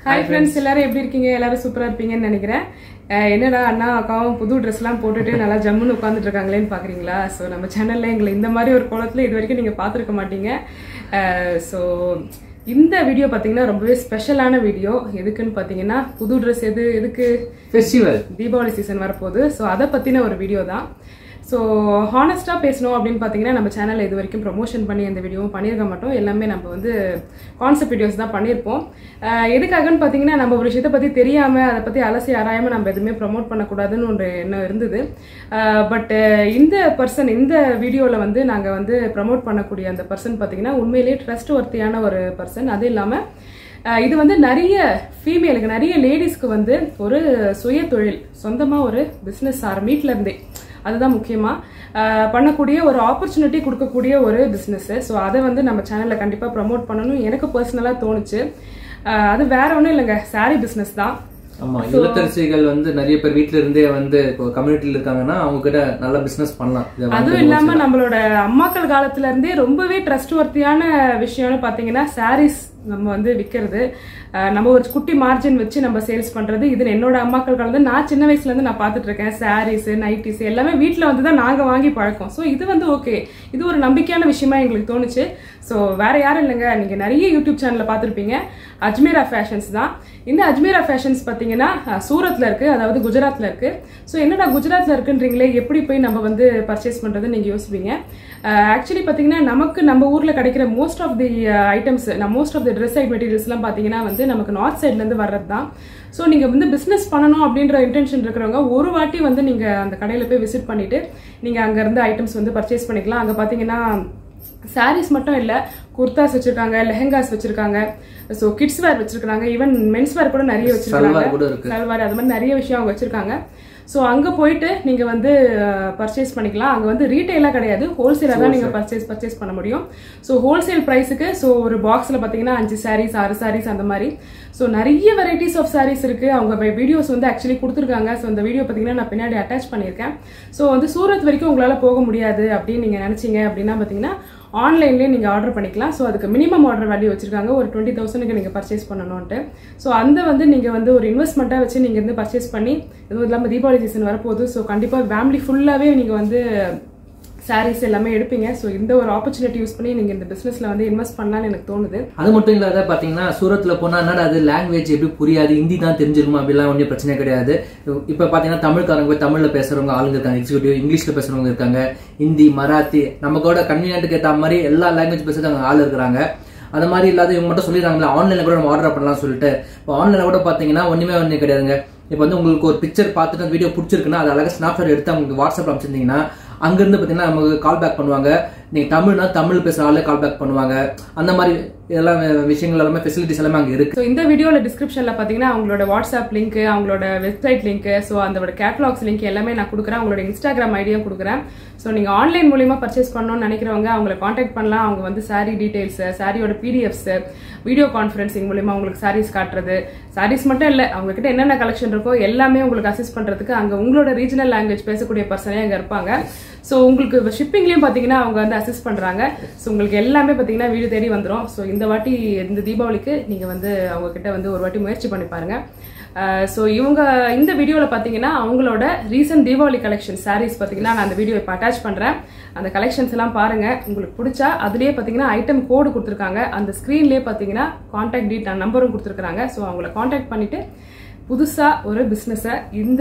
Hi friends எல்லாரும் எப்படி இருக்கீங்க எல்லாரும் சூப்பரா இருப்பீங்கன்னு நினைக்கிறேன் அஹ் என்னடா அண்ணா அக்காவும் புது ட்ரெஸ்லாம் போட்டுட்டு நல்லா ஜம்முன்னு உட்காந்துட்டு இருக்காங்களேன்னு பாக்குறீங்களா ஸோ நம்ம சேனல்ல எங்களை இந்த மாதிரி ஒரு கோலத்துல இது வரைக்கும் நீங்க பார்த்துருக்க மாட்டீங்க ஸோ இந்த வீடியோ பார்த்தீங்கன்னா ரொம்பவே ஸ்பெஷலான வீடியோ எதுக்குன்னு பார்த்தீங்கன்னா புது ட்ரெஸ் எது எதுக்கு ஃபெஸ்டிவல் தீபாவளி சீசன் வரப்போகுது ஸோ அதை பற்றின ஒரு வீடியோ தான் ஸோ ஹானஸ்ட்டாக பேசணும் அப்படின்னு பார்த்தீங்கன்னா நம்ம சேனலில் இது வரைக்கும் ப்ரொமோஷன் பண்ணி எந்த வீடியோவும் பண்ணியிருக்க மாட்டோம் எல்லாமே நம்ம வந்து கான்செப்ட் வீடியோஸ் தான் பண்ணியிருப்போம் அஹ் எதுக்காகன்னு பார்த்தீங்கன்னா நம்ம ஒரு விஷயத்தை பற்றி தெரியாமல் அதை பற்றி அலசி ஆராயாமல் நம்ம எதுவுமே ப்ரமோட் பண்ணக்கூடாதுன்னு ஒரு எண்ணம் இருந்தது பட் இந்த பர்சன் இந்த வீடியோவில் வந்து நாங்கள் வந்து ப்ரமோட் பண்ணக்கூடிய அந்த பர்சன் பார்த்தீங்கன்னா உண்மையிலேயே ட்ரஸ்ட் ஒர்த்தியான ஒரு பர்சன் அது இல்லாமல் அஹ் இது வந்து நிறைய ஃபீமேலுக்கு நிறைய லேடிஸ்க்கு வந்து ஒரு சுய தொழில் சொந்தமாக ஒரு பிஸ்னஸ் ஆர வீட்டில் இருந்தே அதுதான் முக்கியமாக பண்ணக்கூடிய ஒரு ஆப்பர்ச்சுனிட்டி கொடுக்கக்கூடிய ஒரு பிஸ்னஸ் ஸோ அதை வந்து நம்ம சேனலில் கண்டிப்பாக ப்ரமோட் பண்ணணும் எனக்கு பர்சனலாக தோணுச்சு அஹ் அது வேற ஒன்றும் இல்லைங்க saree பிஸ்னஸ் தான் ஆமா இல்லத்தரசிகள் வந்து நிறைய பேர் வீட்ல இருந்தே வந்து இப்போ கம்யூனிட்டில இருக்காங்கன்னா அவங்க கிட்ட நல்ல பிசினஸ் பண்ணலாம் இதை வந்து அதுவும் இல்லாம நம்மளோட அம்மாக்கள் காலத்துல இருந்தே ரொம்பவே ட்ரஸ்ட் ஒர்த்தியான விஷயம்னு பாத்தீங்கன்னா சாரீஸ் நம்ம வந்து விற்கிறது நம்ம ஒரு குட்டி மார்ஜின் வச்சு நம்ம சேல்ஸ் பண்றது இது என்னோட அம்மாக்கள் காலத்துல நான் சின்ன வயசுல இருந்து நான் பார்த்துட்டு இருக்கேன் சாரீஸ் நைட்டிஸ் எல்லாமே வீட்ல வந்து தான் நாங்க வாங்கி பழக்கம் ஸோ இது வந்து ஓகே இது ஒரு நம்பிக்கையான விஷயமா எங்களுக்கு தோணுச்சு ஸோ வேற யாரும் இல்லைங்க நீங்க நிறைய யூடியூப் சேனல்ல பார்த்துருப்பீங்க அஜ்மீரா ஃபேஷன்ஸ் தான் இந்த அஜ்மீரா ஃபேஷன்ஸ் பார்த்தீங்கன்னா அஹ், சூரத்ல இருக்கு அதாவது குஜராத்ல இருக்கு ஸோ என்னடா குஜராத்ல இருக்குன்றீங்களே எப்படி போய் நம்ம வந்து பர்ச்சேஸ் பண்றது நீங்க யோசிப்பீங்க ஆக்சுவலி பார்த்தீங்கன்னா நமக்கு நம்ம ஊர்ல கிடைக்கிற most of the items most of the dress ஐட் மெட்டீரியல்ஸ்லாம் பார்த்தீங்கன்னா வந்து நமக்கு நார்த் சைட்ல இருந்து வர்றது தான் ஸோ நீங்க வந்து பிசினஸ் பண்ணணும் அப்படின்ற இன்டென்ஷன் இருக்கிறவங்க ஒரு வாட்டி வந்து நீங்க அந்த கடையில போய் விசிட் பண்ணிட்டு நீங்க அங்க இருந்து ஐட்டம்ஸ் வந்து பர்ச்சேஸ் பண்ணிக்கலாம் அங்க பாத்தீங்கன்னா சாரீஸ் மட்டும் இல்ல குர்தாஸ் வச்சிருக்காங்க லெஹங்காஸ் வச்சிருக்காங்க ஸோ கிட்ஸ் வேர் வச்சிருக்காங்க ஈவன் மென்ஸ் வேர் கூட நிறைய வச்சிருக்காங்க சல்வார் கூட இருக்கு சல்வார் அது மாதிரி நிறைய விஷயம் அவங்க வச்சிருக்காங்க ஸோ அங்கே போயிட்டு நீங்கள் வந்து பர்ச்சேஸ் பண்ணிக்கலாம் அங்கே வந்து ரீட்டெயிலாக கிடையாது ஹோல்சேலாக தான் நீங்கள் பர்ச்சேஸ் பர்ச்சேஸ் பண்ண முடியும் ஸோ ஹோல்சேல் ப்ரைஸுக்கு ஸோ ஒரு பாக்ஸில் பார்த்தீங்கன்னா அஞ்சு சாரீஸ் ஆறு சாரீஸ் அந்த மாதிரி ஸோ நிறைய வெரைட்டிஸ் ஆஃப் சாரீஸ் இருக்குது அவங்க வீடியோஸ் வந்து ஆக்சுவலி கொடுத்துருக்காங்க ஸோ அந்த வீடியோ பார்த்தீங்கன்னா நான் பின்னாடி அட்டாச் பண்ணியிருக்கேன் ஸோ வந்து சூரத் வரைக்கும் உங்களால் போக முடியாது அப்படின்னு நீங்கள் நினச்சிங்க அப்படின்னா பார்த்தீங்கன்னா ஆன்லைன்லேயே நீங்கள் ஆர்டர் பண்ணிக்கலாம் ஸோ அதுக்கு மினிமம் ஆர்டர் வேல்யூ வச்சிருக்காங்க ஒரு டுவெண்ட்டி தௌசண்ட்க்கு நீங்கள் பர்ச்சேஸ் பண்ணணும்ட்டு ஸோ அந்த வந்து நீங்கள் வந்து ஒரு இன்வெஸ்ட்மெண்ட்டாக வச்சு நீங்கள் வந்து பர்ச்சேஸ் பண்ணி இதுவும் இல்லாமல் தீபாவளி சீசன் வரப்போகுது ஸோ கண்டிப்பாக ஃபேமிலி ஃபுல்லாகவே நீங்கள் வந்து சாரீஸ் எல்லாமே எடுப்பீங்க ஸோ இந்த ஒரு ஆப்பர்ச்சுனிட்டி யூஸ் பண்ணி நீங்கள் இந்த பிஸ்னஸில் வந்து இன்வெஸ்ட் பண்ணலாம்னு எனக்கு தோணுது அது மட்டும் இல்லாத பாத்தீங்கன்னா சூரத்ல போனா என்னடா அது லாங்குவேஜ் எப்படி புரியாது ஹிந்தி தான் தெரிஞ்சிருமா அப்படிலாம் ஒன்றும் பிரச்சனை கிடையாது இப்ப பாத்தீங்கன்னா தமிழ்காரங்க போய் தமிழ்ல பேசுறவங்க ஆளுங்க இருக்காங்க எக்ஸிக்யூட்டிவ் இங்கிலீஷ்ல பேசுறவங்க இருக்காங்க ஹிந்தி மராத்தி நம்ம கூட கன்வீனியன்ட்டுக்கு ஏற்ற மாதிரி எல்லா லாங்குவேஜ் பேசுறதுக்கு ஆள் இருக்கிறாங்க அந்த மாதிரி இல்லாத இவங்க மட்டும் சொல்லிடுறாங்களா ஆன்லைன்ல கூட நம்ம ஆர்டர் பண்ணலாம் சொல்லிட்டு இப்போ ஆன்லைன்ல கூட பாத்தீங்கன்னா ஒண்ணுமே ஒண்ணு கிடையாதுங்க இப்போ வந்து உங்களுக்கு ஒரு பிக்சர் பார்த்துட்டு அந்த வீடியோ பிடிச்சிருக்குன்னா அது அழகாக ஸ்னாப்ஷாட் எடுத்து உங்களுக்கு வாட்ஸ்அப்ல அமைச்சிருந்தீங்கன்னா அங்கிருந்து பார்த்தீங்கன்னா நமக்கு கால் பேக் பண்ணுவாங்க நீங்க தமிழ்னா தமிழ் பேசுற ஆளே கால் பேக் பண்ணுவாங்க அந்த மாதிரி இதெல்லாம் விஷயங்கள் எல்லாமே ஃபெசிலிட்டிஸ் எல்லாமே அங்க இருக்கு ஸோ இந்த வீடியோவில் டிஸ்கிரிப்ஷனில் பார்த்தீங்கன்னா அவங்களோட வாட்ஸ்அப் லிங்க் அவங்களோட வெப்சைட் லிங்க் ஸோ அதோட கேட்லாக்ஸ் லிங்க் எல்லாமே நான் கொடுக்குறேன் அவங்களோட இன்ஸ்டாகிராம் ஐடியும் கொடுக்குறேன் ஸோ நீங்கள் ஆன்லைன் மூலியமா பர்ச்சேஸ் பண்ணணும்னு நினைக்கிறவங்க அவங்கள காண்டாக்ட் பண்ணலாம் அவங்க வந்து சாரீ டீடைல்ஸ் சாரியோட பிடிஎஃப்ஸ் வீடியோ கான்ஃபரன்சிங் மூலியமா உங்களுக்கு சாரீஸ் காட்டுறது சாரீஸ் மட்டும் இல்லை அவங்க கிட்ட என்னென்ன கலெக்ஷன் இருக்கோ எல்லாமே உங்களுக்கு அசிஸ்ட் பண்றதுக்கு அங்கே உங்களோட ரீஜனல் லாங்குவேஜ் பேசக்கூடிய பர்சனே அங்கே இருப்பாங்க ஸோ உங்களுக்கு ஷிப்பிங்லேயும் பார்த்தீங்கன்னா அவங்க வந்து அசிஸ்ட் பண்ணுறாங்க ஸோ உங்களுக்கு எல்லாமே பார்த்தீங்கன்னா வீடு தேடி வந்துடும் ஸோ இந்த வாட்டி இந்த தீபாவளிக்கு நீங்கள் வந்து அவங்க கிட்ட வந்து ஒரு வாட்டி முயற்சி பண்ணி பாருங்க ஸோ இவங்க இந்த வீடியோவில் பார்த்தீங்கன்னா அவங்களோட ரீசன்ட் தீபாவளி கலெக்ஷன் சாரீஸ் பார்த்தீங்கன்னா நான் அந்த வீடியோ இப்போ அட்டாச் பண்ணுறேன் அந்த கலெக்ஷன்ஸ் எல்லாம் பாருங்க உங்களுக்கு பிடிச்சா அதுலேயே பார்த்தீங்கன்னா ஐட்டம் கோடு கொடுத்துருக்காங்க அந்த ஸ்க்ரீன்லேயே பார்த்தீங்கன்னா காண்டாக்ட் டீட் நம்பரும் கொடுத்துருக்காங்க ஸோ அவங்கள காண்டாக்ட் பண்ணிட்டு புதுசாக ஒரு பிஸ்னஸை இந்த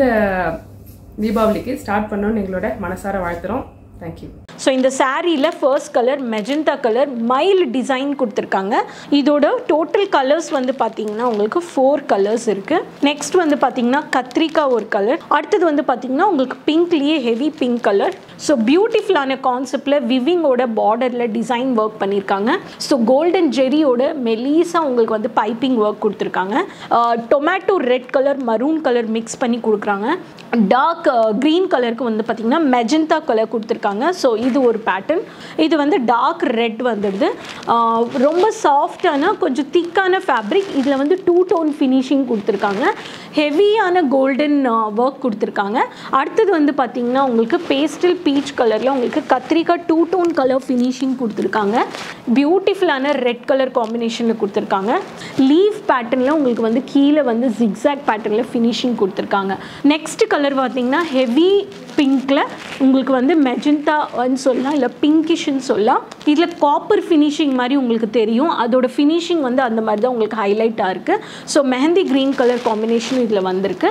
தீபாவளிக்கு ஸ்டார்ட் பண்ணணும்னு எங்களோட மனசார வாழ்த்துறோம் தேங்க்யூ ஸோ இந்த சாரியில் ஃபர்ஸ்ட் கலர் மெஜந்தா கலர் மைல் டிசைன் கொடுத்துருக்காங்க இதோட டோட்டல் கலர்ஸ் வந்து பார்த்தீங்கன்னா உங்களுக்கு ஃபோர் கலர்ஸ் இருக்குது நெக்ஸ்ட் வந்து பார்த்தீங்கன்னா கத்திரிக்காய் ஒரு கலர் அடுத்தது வந்து பார்த்தீங்கன்னா உங்களுக்கு பிங்க்லேயே ஹெவி பிங்க் கலர் ஸோ பியூட்டிஃபுல்லான கான்செப்டில் விவிங்கோட பார்டரில் டிசைன் ஒர்க் பண்ணியிருக்காங்க ஸோ கோல்டன் ஜெரியோட மெலீஸாக உங்களுக்கு வந்து பைப்பிங் ஒர்க் கொடுத்துருக்காங்க tomato red colour maroon colour mix பண்ணி கொடுக்குறாங்க டார்க் க்ரீன் கலருக்கு வந்து பார்த்தீங்கன்னா மெஜந்தா கலர் கொடுத்துருக்காங்க ஸோ இது ஒரு பேட்டர்ன் இது வந்து டார்க் ரெட் வந்துடுது ஆஹ் ரொம்ப சாஃப்டான கொஞ்சம் திக்கான ஃபேப்ரிக் இதில் வந்து டூ டோன் ஃபினிஷிங் கொடுத்துருக்காங்க ஹெவியான கோல்டன் ஒர்க் கொடுத்துருக்காங்க அடுத்தது வந்து பார்த்திங்கன்னா உங்களுக்கு பேஸ்டல் பீச் கலரில் உங்களுக்கு கத்திரிக்காய் டூ டோன் கலர் ஃபினிஷிங் கொடுத்துருக்காங்க பியூட்டிஃபுல்லான ரெட் கலர் காம்பினேஷனில் கொடுத்துருக்காங்க லீஃப் பேட்டர்னில் உங்களுக்கு வந்து கீழே வந்து ஜிக்ஸாக் பேட்டர்னில் ஃபினிஷிங் கொடுத்துருக்காங்க நெக்ஸ்ட் கலர் பார்த்தீங்கன்னா ஹெவி பிங்க்கில் உங்களுக்கு வந்து மெஜந்தான்னு சொல்லலாம் இல்லை பிங்கிஷ்னு சொல்லலாம் இதில் காப்பர் ஃபினிஷிங் மாதிரி உங்களுக்கு தெரியும் அதோட ஃபினிஷிங் வந்து அந்த மாதிரி தான் உங்களுக்கு ஹைலைட்டாக இருக்குது so mehndi green colour combination இதில் வந்திருக்கு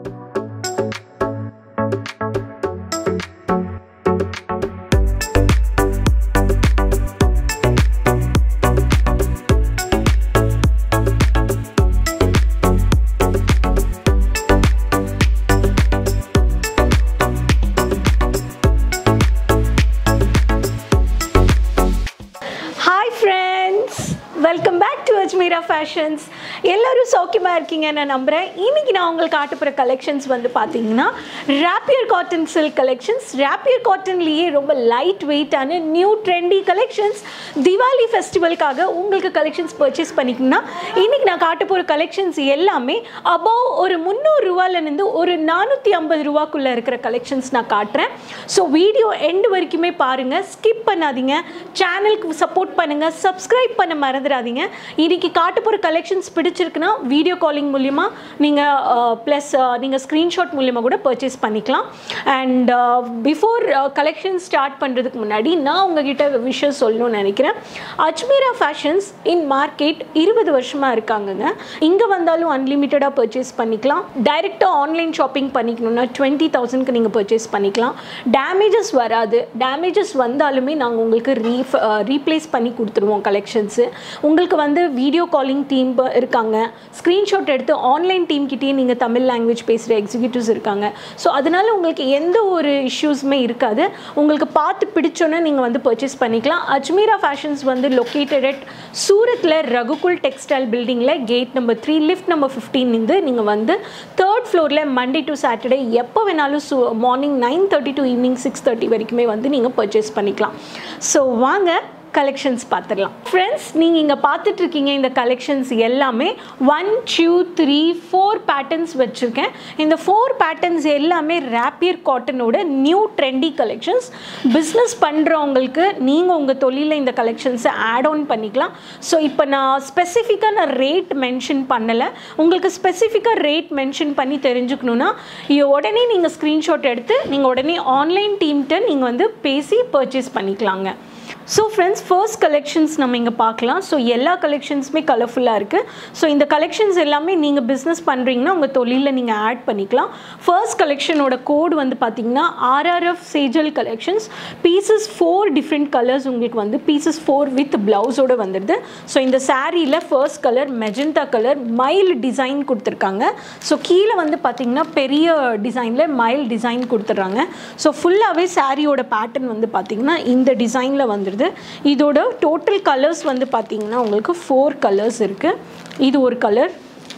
hi friends welcome back to Ajmera Fashions எல்லாரும் சௌக்கியமாக இருக்கீங்க நான் நம்புகிறேன் இன்னைக்கு நான் உங்களுக்கு காட்ட போகிற கலெக்ஷன்ஸ் வந்து பார்த்தீங்கன்னா rapier cotton silk collections rapier காட்டன்லேயே ரொம்ப லைட் வெயிட்டான நியூ ட்ரெண்டி கலெக்ஷன்ஸ் திவாலி ஃபெஸ்டிவலுக்காக உங்களுக்கு கலெக்ஷன்ஸ் பர்ச்சேஸ் பண்ணிக்கணும்னா இன்னைக்கு நான் காட்ட போகிற கலெக்ஷன்ஸ் எல்லாமே அபவ் ஒரு முந்நூறு ரூபாயிலேருந்து ஒரு நானூற்றி ஐம்பது ரூபாக்குள்ளே இருக்கிற கலெக்ஷன்ஸ் நான் காட்டுறேன் ஸோ வீடியோ எண்டு வரைக்குமே பாருங்கள் ஸ்கிப் பண்ணாதீங்க சேனலுக்கு சப்போர்ட் பண்ணுங்கள் சப்ஸ்கிரைப் பண்ண மறந்துடாதீங்க இன்னைக்கு காட்ட போகிற கலெக்ஷன்ஸ் பிடிச்சிருக்குன்னா வீடியோ காலிங் மூலிமா நீங்கள் ப்ளஸ் நீங்கள் ஸ்க்ரீன்ஷாட் மூலிமா கூட பர்ச்சேஸ் பண்ணிக்கலாம் அண்ட் பிஃபோர் கலெக்ஷன் ஸ்டார்ட் பண்ணுறதுக்கு முன்னாடி நான் உங்ககிட்ட விஷயம் சொல்லணும்னு நினைக்கிறேன் அஜ்மீரா ஃபேஷன்ஸ் இன் மார்க்கெட் இருபது வருஷமாக இருக்காங்கங்க இங்கே வந்தாலும் அன்லிமிட்டடாக பர்ச்சேஸ் பண்ணிக்கலாம் டைரெக்டாக ஆன்லைன் ஷாப்பிங் பண்ணிக்கணும்னா டுவெண்ட்டி தௌசண்ட்க்கு நீங்கள் பர்ச்சேஸ் பண்ணிக்கலாம் டேமேஜஸ் வராது டேமேஜஸ் வந்தாலுமே நாங்கள் உங்களுக்கு ரீஃப் ரீப்ளேஸ் பண்ணி கொடுத்துருவோம் கலெக்ஷன்ஸு உங்களுக்கு வந்து வீடியோ காலிங் டீம் இருக்காங்க ஸ்க்ரீன்ஷாட் எடுத்து ஆன்லைன் டீம் கிட்டேயே நீங்கள் தமிழ் லாங்குவேஜ் பேசுகிற எக்ஸிக்யூட்டிவ்ஸ் இருக்காங்க ஸோ அதனால் உங்களுக்கு எந்த ஒரு இஷ்யூஸுமே இருக்காது உங்களுக்கு பார்த்து பிடிச்சோன்னே நீங்கள் வந்து பர்ச்சேஸ் பண்ணிக்கலாம் அஜ்மீரா ஃபேஷன்ஸ் வந்து லொக்கேட்டட் அட் சூரத்தில் ரகுகுல் டெக்ஸ்டைல் பில்டிங்கில் gate number three lift number ஃபிஃப்டீன்லேருந்து நீங்கள் வந்து தேர்ட் ஃப்ளோரில் மண்டே டு சாட்டர்டே எப்போ வேணாலும் சு morning nine thirty to evening six thirty வரைக்குமே வந்து நீங்கள் பர்ச்சேஸ் பண்ணிக்கலாம் ஸோ வாங்க கலெக்ஷன்ஸ் பார்த்துடலாம் ஃப்ரெண்ட்ஸ் நீங்கள் இங்கே பார்த்துட்ருக்கீங்க இந்த கலெக்ஷன்ஸ் எல்லாமே one two three four patterns வச்சுருக்கேன் இந்த ஃபோர் பேட்டர்ன்ஸ் எல்லாமே ரேப்பியர் காட்டனோட நியூ ட்ரெண்டி கலெக்ஷன்ஸ் பிஸ்னஸ் பண்ணுறவங்களுக்கு நீங்கள் உங்கள் தொழிலில் இந்த கலெக்ஷன்ஸை ஆட் ஆன் பண்ணிக்கலாம் ஸோ இப்போ நான் ஸ்பெசிஃபிக்காக நான் ரேட் மென்ஷன் பண்ணலை உங்களுக்கு ஸ்பெசிஃபிக்காக ரேட் மென்ஷன் பண்ணி தெரிஞ்சுக்கணுன்னா இ- உடனே நீங்கள் ஸ்க்ரீன்ஷாட் எடுத்து நீங்கள் உடனே ஆன்லைன் டீம்கிட்ட நீங்கள் வந்து பேசி பர்ச்சேஸ் பண்ணிக்கலாங்க ஸோ ஃப்ரெண்ட்ஸ் ஃபர்ஸ்ட் கலெக்ஷன்ஸ் நம்ம இங்கே பார்க்கலாம் ஸோ எல்லா கலெக்ஷன்ஸுமே கலர்ஃபுல்லாக இருக்குது ஸோ இந்த கலெக்ஷன்ஸ் எல்லாமே நீங்கள் பிஸ்னஸ் பண்ணுறீங்கன்னா உங்கள் தொழிலில் நீங்கள் ஆட் பண்ணிக்கலாம் ஃபர்ஸ்ட் கலெக்ஷனோட கோடு வந்து பார்த்தீங்கன்னா RRF Sejal collections pieces four different colours உங்களுக்கு வந்து பீசஸ் ஃபோர் வித் ப்ளவுஸோடு வந்துடுது ஸோ இந்த சாரியில் ஃபர்ஸ்ட் கலர் மெஜந்தா கலர் மைல் டிசைன் கொடுத்துருக்காங்க ஸோ கீழே வந்து பார்த்தீங்கன்னா பெரிய டிசைனில் மைல் டிசைன் கொடுத்துட்றாங்க ஸோ ஃபுல்லாகவே சாரியோட பேட்டர்ன் வந்து பார்த்தீங்கன்னா இந்த டிசைனில் வந்துடுது இதோட டோட்டல் கலர்ஸ் வந்து பார்த்தீங்கன்னா உங்களுக்கு ஃபோர் கலர்ஸ் இருக்குது இது ஒரு கலர்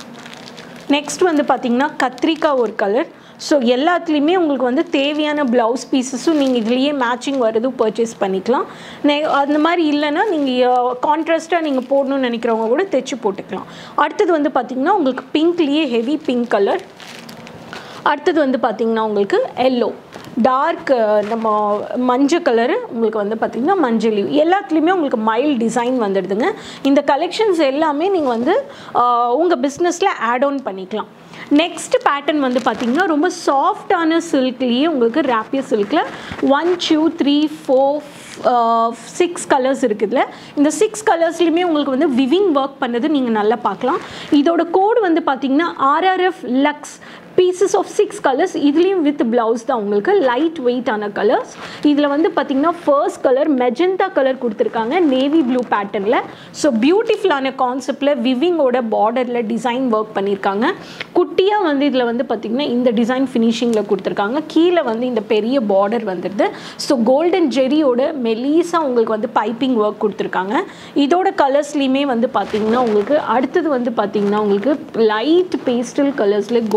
நெக்ஸ்ட் வந்து பார்த்தீங்கன்னா கத்திரிக்காய் ஒரு கலர் ஸோ எல்லாத்துலேயுமே உங்களுக்கு வந்து தேவையான ப்ளவுஸ் பீசஸும் நீங்கள் இதுலேயே மேட்சிங் வரதும் பர்ச்சேஸ் பண்ணிக்கலாம் நெ அந்த மாதிரி இல்லைன்னா நீங்கள் கான்ட்ராஸ்ட்டாக நீங்கள் போடணும்னு நினைக்கிறவங்க கூட தைச்சு போட்டுக்கலாம் அடுத்தது வந்து பார்த்திங்கன்னா உங்களுக்கு பிங்க்லேயே ஹெவி பிங்க் கலர் அடுத்தது வந்து பார்த்திங்கன்னா உங்களுக்கு எல்லோ டார்க் நம்ம மஞ்சள் கலரு உங்களுக்கு வந்து பார்த்திங்கன்னா மஞ்சள் leaf. எல்லாத்துலேயுமே உங்களுக்கு மைல் டிசைன் வந்துடுதுங்க இந்த கலெக்ஷன்ஸ் எல்லாமே நீங்கள் வந்து உங்கள் பிஸ்னஸில் ஆட் ஆன் பண்ணிக்கலாம் நெக்ஸ்ட் பேட்டர்ன் வந்து பார்த்திங்கன்னா ரொம்ப சாஃப்டான சில்க்லேயே உங்களுக்கு ரேப்பியர் சில்கில் one two three four six colours இருக்குதுல இந்த சிக்ஸ் கலர்ஸ்லையுமே உங்களுக்கு வந்து விவிங் ஒர்க் பண்ணது நீங்கள் நல்லா பார்க்கலாம் இதோட கோடு வந்து பார்த்தீங்கன்னா RRF Lux pieces of six colours இதுலேயும் வித் ப்ளவுஸ் தான் உங்களுக்கு லைட் வெயிட்டான கலர்ஸ் இதில் வந்து பார்த்தீங்கன்னா ஃபர்ஸ்ட் கலர் மெஜந்தா கலர் கொடுத்துருக்காங்க நேவி ப்ளூ பேட்டர்னில் ஸோ பியூட்டிஃபுல்லான கான்செப்டில் விவிங்கோட பார்டரில் டிசைன் ஒர்க் பண்ணியிருக்காங்க குட்டியாக வந்து இதில் வந்து பார்த்திங்கன்னா இந்த டிசைன் ஃபினிஷிங்கில் கொடுத்துருக்காங்க கீழே வந்து இந்த பெரிய பார்டர் வந்துடுது ஸோ கோல்டன் ஜெரியோட மெலீஸாக உங்களுக்கு வந்து பைப்பிங் ஒர்க் கொடுத்துருக்காங்க இதோட கலர்ஸ்லையுமே வந்து பார்த்திங்கன்னா உங்களுக்கு அடுத்தது வந்து பார்த்திங்கன்னா உங்களுக்கு லைட் பேஸ்டல் கலர்ஸில் கோல்டன் கலர்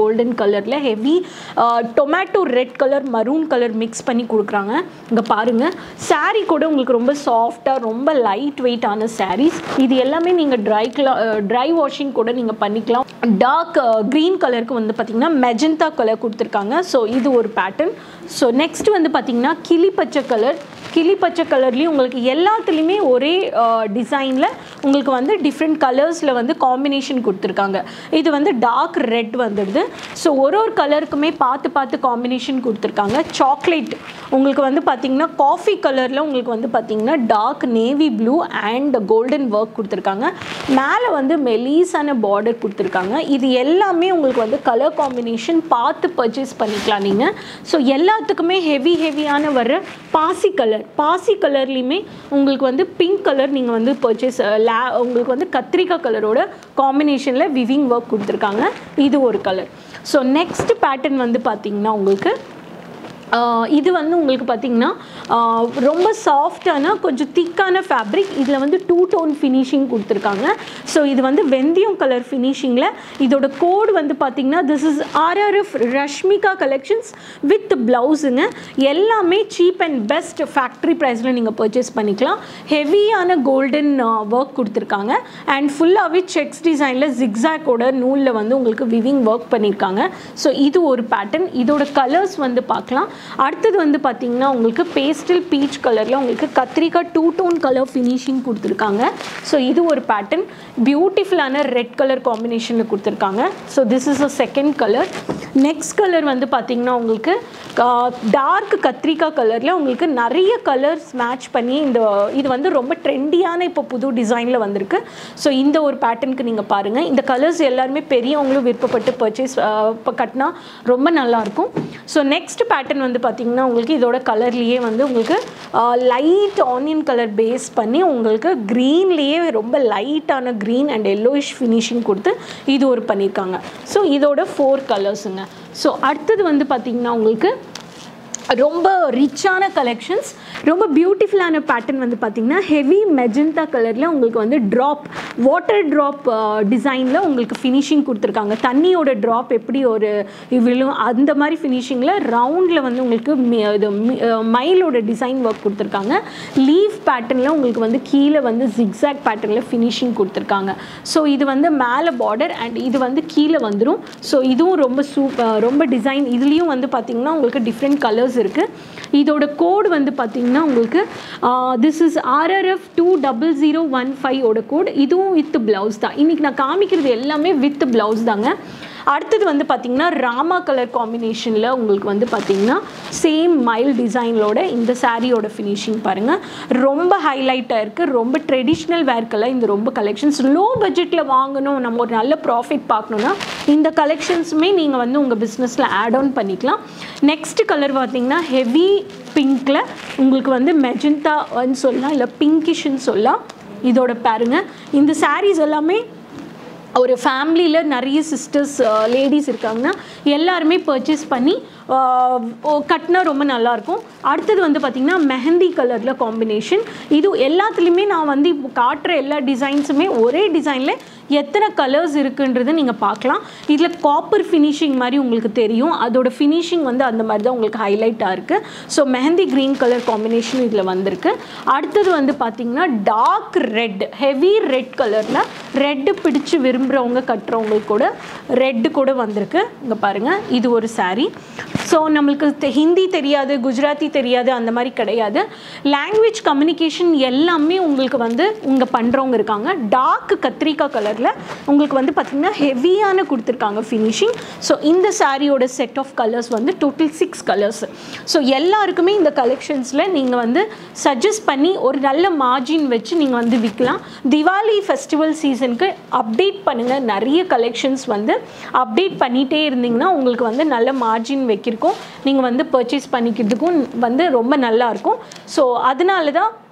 கலரில் heavy tomato red colour maroon colour mix பண்ணி கொடுக்குறாங்க இங்கே பாருங்கள் saree கூட உங்களுக்கு ரொம்ப சாஃப்டாக ரொம்ப லைட் வெயிட்டான sarees இது எல்லாமே நீங்கள் ட்ரை ட்ரை வாஷிங் கூட நீங்கள் பண்ணிக்கலாம் டார்க் க்ரீன் கலருக்கு வந்து பார்த்தீங்கன்னா மெஜந்தா கலர் கொடுத்துருக்காங்க ஸோ இது ஒரு பேட்டர்ன் ஸோ நெக்ஸ்ட் வந்து பார்த்தீங்கன்னா கிளி பச்சை கலர் கிளி பச்சை கலர்லேயும் உங்களுக்கு எல்லாத்துலேயுமே ஒரே டிசைனில் உங்களுக்கு வந்து டிஃப்ரெண்ட் கலர்ஸில் வந்து காம்பினேஷன் கொடுத்துருக்காங்க இது வந்து டார்க் ரெட் வந்துடுது ஸோ ஒரு ஒரு கலருக்குமே பார்த்து பார்த்து காம்பினேஷன் கொடுத்துருக்காங்க சாக்லேட் உங்களுக்கு வந்து பார்த்தீங்கன்னா காஃபி கலரில் உங்களுக்கு வந்து பார்த்தீங்கன்னா dark navy blue and golden work கொடுத்துருக்காங்க மேலே வந்து மெலீஸான பார்டர் கொடுத்துருக்காங்க இது எல்லாமே உங்களுக்கு வந்து கலர் காம்பினேஷன் பார்த்து பர்ச்சேஸ் பண்ணிக்கலாம் நீங்கள் ஸோ எல்லாத்துக்குமே ஹெவி ஹெவியான வர பாசி கலர் பாசி கலர்லேயுமே உங்களுக்கு வந்து பிங்க் கலர் நீங்கள் வந்து பர்ச்சேஸ் லே உங்களுக்கு வந்து கத்திரிக்காய் கலரோட காம்பினேஷனில் விவிங் ஒர்க் கொடுத்துருக்காங்க இது ஒரு கலர் ஸோ நெக்ஸ்ட் பேட்டர்ன் வந்து பார்த்தீங்கன்னா உங்களுக்கு ஆஹ் இது வந்து உங்களுக்கு பார்த்தீங்கன்னா ஆஹ் ரொம்ப சாஃப்டான கொஞ்சம் திக்கான ஃபேப்ரிக் இதில் வந்து டூ டோன் ஃபினிஷிங் கொடுத்துருக்காங்க ஸோ இது வந்து வெந்தயம் கலர் ஃபினிஷிங்கில் இதோட கோட் வந்து பார்த்தீங்கன்னா this is RRF Rashmika collections with ப்ளவுஸுங்க எல்லாமே சீப் அண்ட் பெஸ்ட் ஃபேக்ட்ரி ப்ரைஸில் நீங்கள் பர்ச்சேஸ் பண்ணிக்கலாம் ஹெவியான கோல்டன் ஒர்க் கொடுத்துருக்காங்க அண்ட் ஃபுல்லாகவே செக்ஸ் டிசைனில் ஜிக்ஸாக்கோட நூலில் வந்து உங்களுக்கு விவிங் ஒர்க் பண்ணியிருக்காங்க ஸோ இது ஒரு பேட்டர்ன் இதோட கலர்ஸ் வந்து பார்க்கலாம் அடுத்தது வந்து பார்த்தீங்கன்னா உங்களுக்கு பேஸ்டல் பீச் கலரில் உங்களுக்கு கத்திரிக்காய் டூ டோன் கலர் ஃபினிஷிங் கொடுத்துருக்காங்க ஸோ இது ஒரு பேட்டர்ன் பியூட்டிஃபுல்லான ரெட் கலர் காம்பினேஷனில் கொடுத்துருக்காங்க so this is a second colour next colour வந்து பார்த்தீங்கன்னா உங்களுக்கு டார்க் கத்திரிக்காய் கலரில் உங்களுக்கு நிறைய கலர்ஸ் மேட்ச் பண்ணி இந்த இது வந்து ரொம்ப ட்ரெண்டியான இப்போ புது டிசைனில் வந்திருக்கு ஸோ இந்த ஒரு பேட்டர்னுக்கு நீங்கள் பாருங்கள் இந்த கலர்ஸ் எல்லாருமே பெரியவங்களும் விருப்பப்பட்டு பர்ச்சேஸ் இப்போ கட்டினா ரொம்ப நல்லாயிருக்கும் ஸோ நெக்ஸ்ட் பேட்டர்ன் வந்து பார்த்தீங்கன்னா உங்களுக்கு இதோட கலர்லேயே வந்து உங்களுக்கு லைட் ஆனியன் கலர் பேஸ் பண்ணி உங்களுக்கு க்ரீன்லேயே ரொம்ப லைட்டான க்ரீன் அண்ட் எல்லோயிஷ் ஃபினிஷிங் கொடுத்து இது ஒரு பண்ணியிருக்காங்க ஸோ இதோட ஃபோர் கலர்ஸுங்க ஸோ அடுத்தது வந்து பார்த்தீங்கன்னா உங்களுக்கு ரொம்ப ரிச்சான கலெக்ஷன்ஸ் ரொம்ப பியூட்டிஃபுல்லான பேட்டர்ன் வந்து பார்த்தீங்கன்னா ஹெவி மெஜந்தா கலரில் உங்களுக்கு வந்து ட்ராப் வாட்டர் ட்ராப் டிசைனில் உங்களுக்கு ஃபினிஷிங் கொடுத்துருக்காங்க தண்ணியோட ட்ராப் எப்படி ஒரு விழும் அந்த மாதிரி ஃபினிஷிங்கில் ரவுண்டில் வந்து உங்களுக்கு மி- இது மி- அஹ் மயிலோட டிசைன் ஒர்க் கொடுத்துருக்காங்க லீஃப் பேட்டர்னில் உங்களுக்கு வந்து கீழே வந்து ஜிக்ஸாக் பேட்டர்னில் ஃபினிஷிங் கொடுத்துருக்காங்க ஸோ இது வந்து மேலே பார்டர் அண்ட் இது வந்து கீழே வந்துடும் ஸோ இதுவும் ரொம்ப சூப் ரொம்ப டிசைன் இதுலேயும் வந்து பார்த்தீங்கன்னா உங்களுக்கு டிஃப்ரெண்ட் கலர்ஸ் இருக்குது இதோட கோட் வந்து பார்த்தீங்கன்னா உங்களுக்கு this is RRF two double zero one five ஓட கோட் இதுவும் வித் ப்ளவுஸ் தான் இன்றைக்கி நான் காமிக்கிறது எல்லாமே வித் ப்ளவுஸ் தாங்க அடுத்தது வந்து பார்த்தீங்கன்னா ராமா கலர் காம்பினேஷனில் உங்களுக்கு வந்து பார்த்தீங்கன்னா சேம் மைல் டிசைனோட இந்த சாரியோட ஃபினிஷிங் பாருங்கள் ரொம்ப ஹைலைட்டாக இருக்குது ரொம்ப ட்ரெடிஷ்னல் வேர்க்கெல்லாம் இந்த ரொம்ப கலெக்ஷன்ஸ் லோ பட்ஜெட்டில் வாங்கணும் நம்ம ஒரு நல்ல ப்ராஃபிட் பார்க்கணுன்னா இந்த கலெக்ஷன்ஸுமே நீங்கள் வந்து உங்கள் பிஸ்னஸில் ஆட் ஆன் பண்ணிக்கலாம் நெக்ஸ்ட் கலர் பார்த்தீங்கன்னா ஹெவி பிங்க்கில் உங்களுக்கு வந்து மெஜந்தான்னு சொல்லலாம் இல்லை பிங்கிஷ்ன்னு சொல்லலாம் இதோட பாருங்க இந்த சாரீஸ் எல்லாமே ஒரு ஃபேமிலியில் நிறைய சிஸ்டர்ஸ் லேடிஸ் இருக்காங்கன்னா எல்லாருமே பர்ச்சேஸ் பண்ணி ஆஹ், ஓ, கட்டினா ரொம்ப நல்லாயிருக்கும் அடுத்தது வந்து பார்த்திங்கன்னா மெஹந்தி கலரில் காம்பினேஷன் இது எல்லாத்துலேயுமே நான் வந்து இப்போ காட்டுற எல்லா டிசைன்ஸுமே ஒரே டிசைனில் எத்தனை கலர்ஸ் இருக்குன்றது நீங்கள் பார்க்கலாம் இதில் காப்பர் ஃபினிஷிங் மாதிரி உங்களுக்கு தெரியும் அதோட ஃபினிஷிங் வந்து அந்த மாதிரி தான் உங்களுக்கு ஹைலைட்டாக இருக்குது so mehndi green colour combination இதில் வந்திருக்கு அடுத்தது வந்து பார்த்திங்கன்னா டார்க் ரெட் ஹெவி ரெட் கலரில் ரெட்டு பிடிச்சு விரும்புகிறவங்க கட்டுறவங்களுக்கு கூட ரெட்டு கூட வந்திருக்கு இங்கே பாருங்கள் இது ஒரு saree ஸோ நம்மளுக்கு தெ- ஹிந்தி தெரியாது குஜராத்தி தெரியாது அந்த மாதிரி கிடையாது லாங்குவேஜ் கம்யூனிகேஷன் எல்லாமே உங்களுக்கு வந்து இங்கே பண்ணுறவங்க இருக்காங்க டார்க் கத்திரிக்காய் கலரில் உங்களுக்கு வந்து பார்த்திங்கன்னா ஹெவியான கொடுத்துருக்காங்க ஃபினிஷிங் ஸோ இந்த சாரியோட செட் ஆஃப் கலர்ஸ் வந்து டோட்டல் சிக்ஸ் கலர்ஸ் ஸோ எல்லாருக்குமே இந்த கலெக்ஷன்ஸில் நீங்கள் வந்து சஜஸ்ட் பண்ணி ஒரு நல்ல மார்ஜின் வச்சு நீங்கள் வந்து விற்கலாம் திவாலி ஃபெஸ்டிவல் சீசனுக்கு அப்டேட் பண்ணுங்கள் நிறைய கலெக்ஷன்ஸ் வந்து அப்டேட் பண்ணிகிட்டே இருந்தீங்கன்னா உங்களுக்கு வந்து நல்ல மார்ஜின் வைக்கிறக்கும் நீங்கள் வந்து பர்ச்சேஸ் பண்ணிக்கிறதுக்கும் வந்து ரொம்ப நல்லா இருக்கும் ஸோ அதனால தான்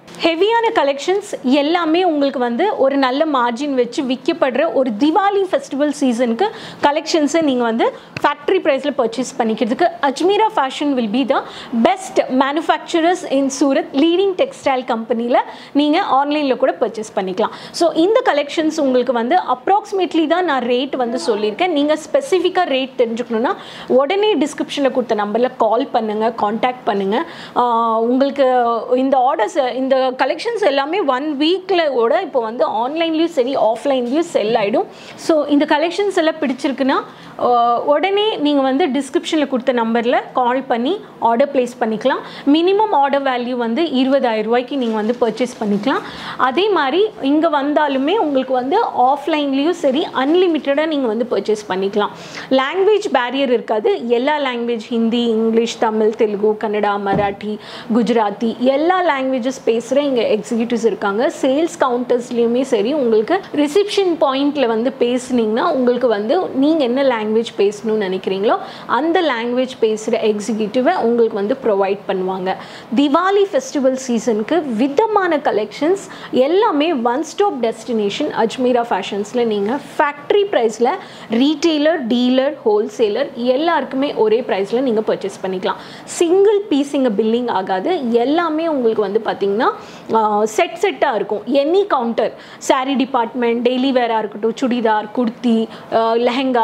ஹெவியான கலெக்ஷன்ஸ் எல்லாமே உங்களுக்கு வந்து ஒரு நல்ல மார்ஜின் வச்சு விற்கப்படுற ஒரு திவாலி ஃபெஸ்டிவல் சீசனுக்கு கலெக்ஷன்ஸை நீங்கள் வந்து ஃபேக்ட்ரி ப்ரைஸில் பர்ச்சேஸ் பண்ணிக்கிறதுக்கு Ajmera Fashion will be the best manufacturers in Surat leading textile கம்பெனியில் நீங்கள் ஆன்லைனில் கூட பர்ச்சேஸ் பண்ணிக்கலாம் ஸோ இந்த கலெக்ஷன்ஸ் உங்களுக்கு வந்து அப்ராக்சிமேட்லி தான் நான் ரேட் வந்து சொல்லியிருக்கேன் நீங்கள் ஸ்பெசிஃபிக்காக ரேட் தெரிஞ்சுக்கணுன்னா உடனே டிஸ்கிரிப்ஷனில் கொடுத்த நம்பரில் கால் பண்ணுங்கள் காண்டாக்ட் பண்ணுங்கள் உங்களுக்கு இந்த ஆர்டர்ஸ் இந்த கலெக்ஷன்ஸ் எல்லாமே ஒன் வீக்கில் கூட இப்போ வந்து ஆன்லைன்லேயும் சரி ஆஃப்லைன்லேயும் செல் ஆகிடும் ஸோ இந்த கலெக்ஷன்ஸ் எல்லாம் பிடிச்சிருக்குன்னா ஆஹ் உடனே நீங்கள் வந்து டிஸ்கிரிப்ஷனில் கொடுத்த நம்பரில் கால் பண்ணி ஆர்டர் ப்ளேஸ் பண்ணிக்கலாம் மினிமம் ஆர்டர் வேல்யூ வந்து இருபதாயிரம் ரூபாய்க்கு நீங்கள் வந்து பர்ச்சேஸ் பண்ணிக்கலாம் அதே மாதிரி இங்கே வந்தாலுமே உங்களுக்கு வந்து ஆஃப்லைன்லேயும் சரி அன்லிமிட்டடாக நீங்கள் வந்து பர்ச்சேஸ் பண்ணிக்கலாம் லாங்குவேஜ் பேரியர் இருக்காது எல்லா லாங்குவேஜ் ஹிந்தி இங்கிலீஷ் தமிழ் தெலுங்கு கன்னடா மராட்டி குஜராத்தி எல்லா லாங்குவேஜஸ் பேசுகிற இங்கே எக்ஸிக்யூட்டிவ்ஸ் இருக்காங்க சேல்ஸ் கவுண்டர்ஸ்லேயுமே சரி உங்களுக்கு ரிசப்ஷன் பாயிண்டில் வந்து பேசுனீங்கன்னா உங்களுக்கு வந்து நீங்கள் என்ன லாங்குவேஜ் பேசணும்னு நினைக்கிறீங்களோ அந்த லாங்குவேஜ் பேசுகிற எக்ஸிக்யூட்டிவை உங்களுக்கு வந்து ப்ரொவைட் பண்ணுவாங்க திவாலி ஃபெஸ்டிவல் சீசனுக்கு விதமான கலெக்ஷன்ஸ் எல்லாமே ஒன் ஸ்டாப் டெஸ்டினேஷன் அஜ்மீரா ஃபேஷன்ஸில் நீங்கள் ஃபேக்ட்ரி ப்ரைஸில் ரீட்டெய்லர் டீலர் ஹோல்சேலர் எல்லாருக்குமே ஒரே ப்ரைஸில் நீங்கள் பர்ச்சேஸ் பண்ணிக்கலாம் சிங்கிள் பீஸ் இங்கே பில்லிங் ஆகாது எல்லாமே உங்களுக்கு வந்து பார்த்திங்கன்னா செட் செட்டாக இருக்கும் any counter saree department daily வேராக இருக்கட்டும் சுடிதார் குர்த்தி லெஹங்கா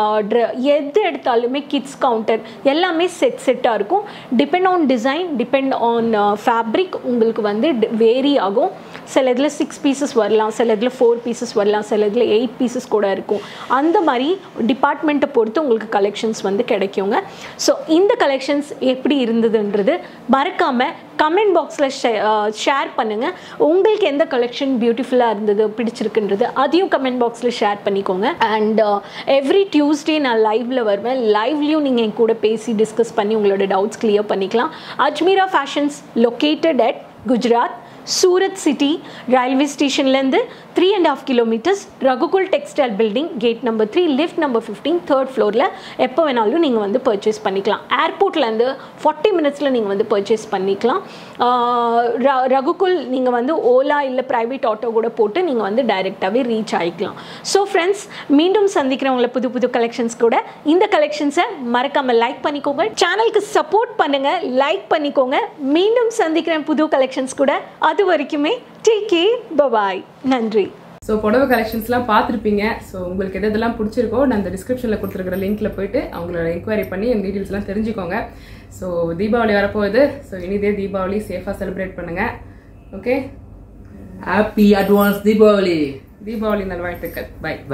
எது எடுத்தாலுமே கிட்ஸ் கவுண்டர் எல்லாமே செட் செட்டாக இருக்கும் depend on design depend on fabric உங்களுக்கு வந்து வேரி ஆகும் சில இதில் சிக்ஸ் பீசஸ் வரலாம் சில இதில் ஃபோர் பீசஸ் வரலாம் சில இதில் எயிட் பீசஸ் கூட இருக்கும் அந்த மாதிரி டிபார்ட்மெண்ட்டை பொறுத்து உங்களுக்கு கலெக்ஷன்ஸ் வந்து கிடைக்குங்க ஸோ இந்த கலெக்ஷன்ஸ் எப்படி இருந்ததுன்றது மறக்காமல் கமெண்ட் பாக்ஸில் ஷேர் பண்ணுங்கள் உங்களுக்கு எந்த கலெக்ஷன் பியூட்டிஃபுல்லாக இருந்தது பிடிச்சிருக்குன்றது அதையும் கமெண்ட் பாக்ஸில் ஷேர் பண்ணிக்கோங்க அண்ட் எவ்ரி டியூஸ்டே நான் லைவ்ல வருவேன் லைவ்லேயும் நீங்கள் என் கூட பேசி டிஸ்கஸ் பண்ணி உங்களோட டவுட்ஸ் கிளியர் பண்ணிக்கலாம் Ajmera Fashions located at Gujarat Surat city railway ஸ்டேஷன்லேருந்து three and half kilometres Raghukul textile building gate number three lift number fifteen third ஃப்ளோரில் எப்போ வேணாலும் நீங்கள் வந்து பர்ச்சேஸ் பண்ணிக்கலாம் ஏர்போர்ட்லேருந்து ஃபார்ட்டி மினிட்ஸில் நீங்கள் வந்து பர்ச்சேஸ் பண்ணிக்கலாம் ஆஹ் ர- ரகுகுல் நீங்கள் வந்து ஓலா இல்லை ப்ரைவேட் ஆட்டோ கூட போட்டு நீங்கள் வந்து டைரெக்டாகவே ரீச் ஆகிக்கலாம் ஸோ ஃப்ரெண்ட்ஸ் மீண்டும் சந்திக்கிறவங்கள புது புது கலெக்ஷன்ஸ் கூட இந்த கலெக்ஷன்ஸை மறக்காமல் லைக் பண்ணிக்கோங்க சேனலுக்கு சப்போர்ட் பண்ணுங்கள் லைக் பண்ணிக்கோங்க மீண்டும் சந்திக்கிறேன் புது கலெக்ஷன்ஸ் கூட அது வரைக்குமே டேக் கே பபாய் நன்றி ஸோ புடவை கலெக்ஷன்ஸ்லாம் பார்த்துருப்பீங்க ஸோ உங்களுக்கு எது எதெல்லாம் பிடிச்சிருக்கோ நான் அந்த டிஸ்கிரிப்ஷனில் கொடுத்துருக்கிற லிங்க்ல போயிட்டு அவங்களோட என்கொயரி பண்ணி எங்கள் டீட்டெயில்ஸ்லாம் தெரிஞ்சுக்கோங்க ஸோ தீபாவளி வரப்போகுது ஸோ இனிதே தீபாவளி சேஃபாக செலிப்ரேட் பண்ணுங்க okay happy advance Deepavali Deepavali நல்வாழ்த்துக்கள் பை